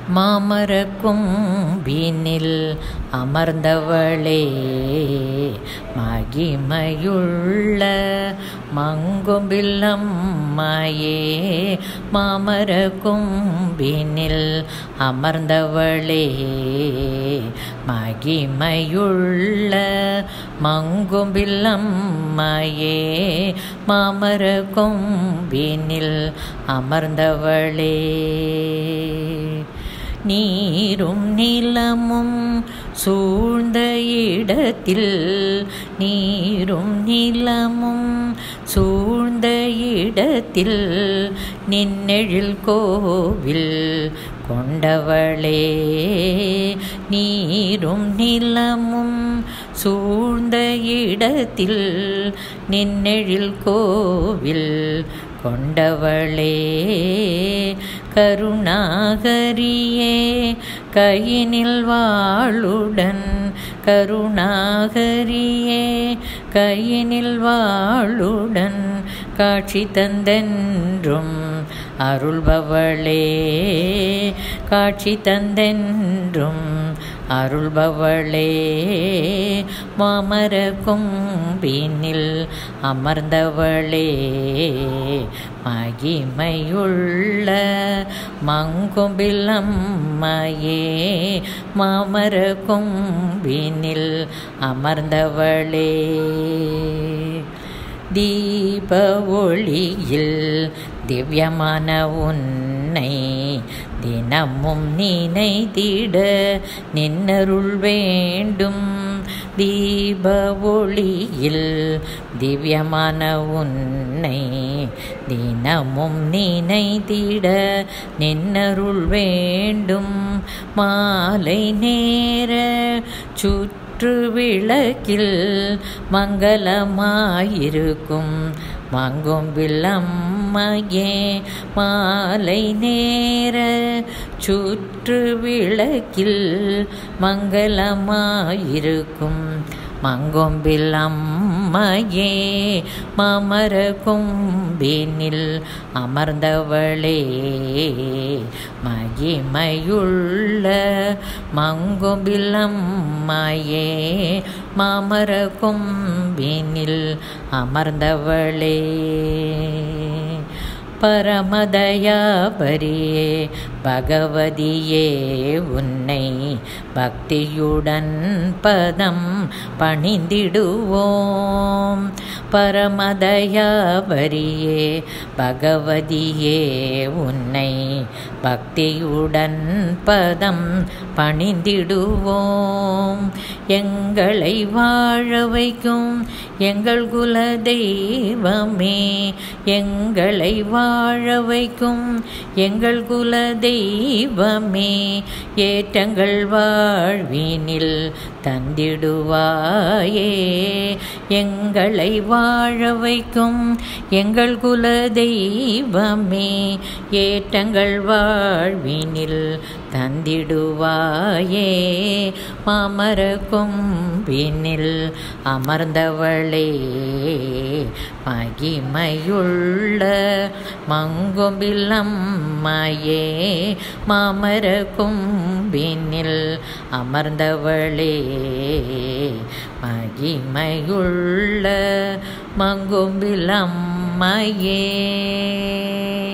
மாமரக்கும்பினில் அமர்ந்தவளே மகிமையுள்ள மங்கும்பில்லம்மையே மாமரக்கும்பினில் அமர்ந்தவளே மகிமையுள்ள மங்கும்பில்லம்மையே மாமரக்கும்பினில் அமர்ந்தவளே நீரும் நிலமும் சூழ்ந்த இடத்தில் நீரும் நிலமும் சூழ்ந்த இடத்தில் நின்னெழில் கோவில் கொண்டவளே நீரும் நிலமும் சூழ்ந்த இடத்தில் நின்னெழில் கோவில் கொண்டவளே கருணாகரியே கையினில் வாளுடன் கருணாகரியே கையினில் வாளுடன் காட்சி தந்தென்றும் அருள்பவளே காட்சி தந்தென்றும் அருள்பவளே மாமர கும்பினில் அமர்ந்தவளே மகிமையுள்ள மங்கும்பிலம்மையே மாமர கும்பினில் அமர்ந்தவளே தீப ஒளியில் திவ்யமான உன்னை தினமும் நினைத்திட நின்னருள் வேண்டும் தீப ஒளியில் திவ்யமான உன்னை தினமும் நினைத்திட நின்னருள் வேண்டும் மாலை நேர சுற்று சுற்று விளக்கில் மங்களமாயிருக்கும் மங்கும்பில்லம்மையே மாலை நேர சுற்று விளக்கில் மங்களமாயிருக்கும் மங்கொம்பில் அம்மையே மாமர கும்பினில் அமர்ந்தவளே மகிமையுள்ள மங்கொம்பில் அம்மையே மாமர கும்பினில் அமர்ந்தவளே பரமதயாபரியே பகவதியே உன்னை பக்தியுடன் பதம் பணிந்திடுவோம் பரமதயாபரியே பகவதியே உன்னை பக்தியுடன் பதம் பணிந்திடுவோம் எங்களை வாழ வைக்கும் எங்கள் குல தெய்வமே எங்களை வாழ வைக்கும் எங்கள் குல தெய்வமே ஏற்றங்கள் வாழ்வினில் தந்திடுவாயே எங்களை வாழ வைக்கும் எங்கள் குல தெய்வமே ஏற்றங்கள் வாழ்வினில் தந்திடுவாயே மாமர கும்பினில் அமர்ந்தவளே மகிமையுள்ள மங்கும்பில்லம்மையே மாமர கும்பினில் அமர்ந்தவளே மகிமையுள்ள மங்கும்பில்லம்மையே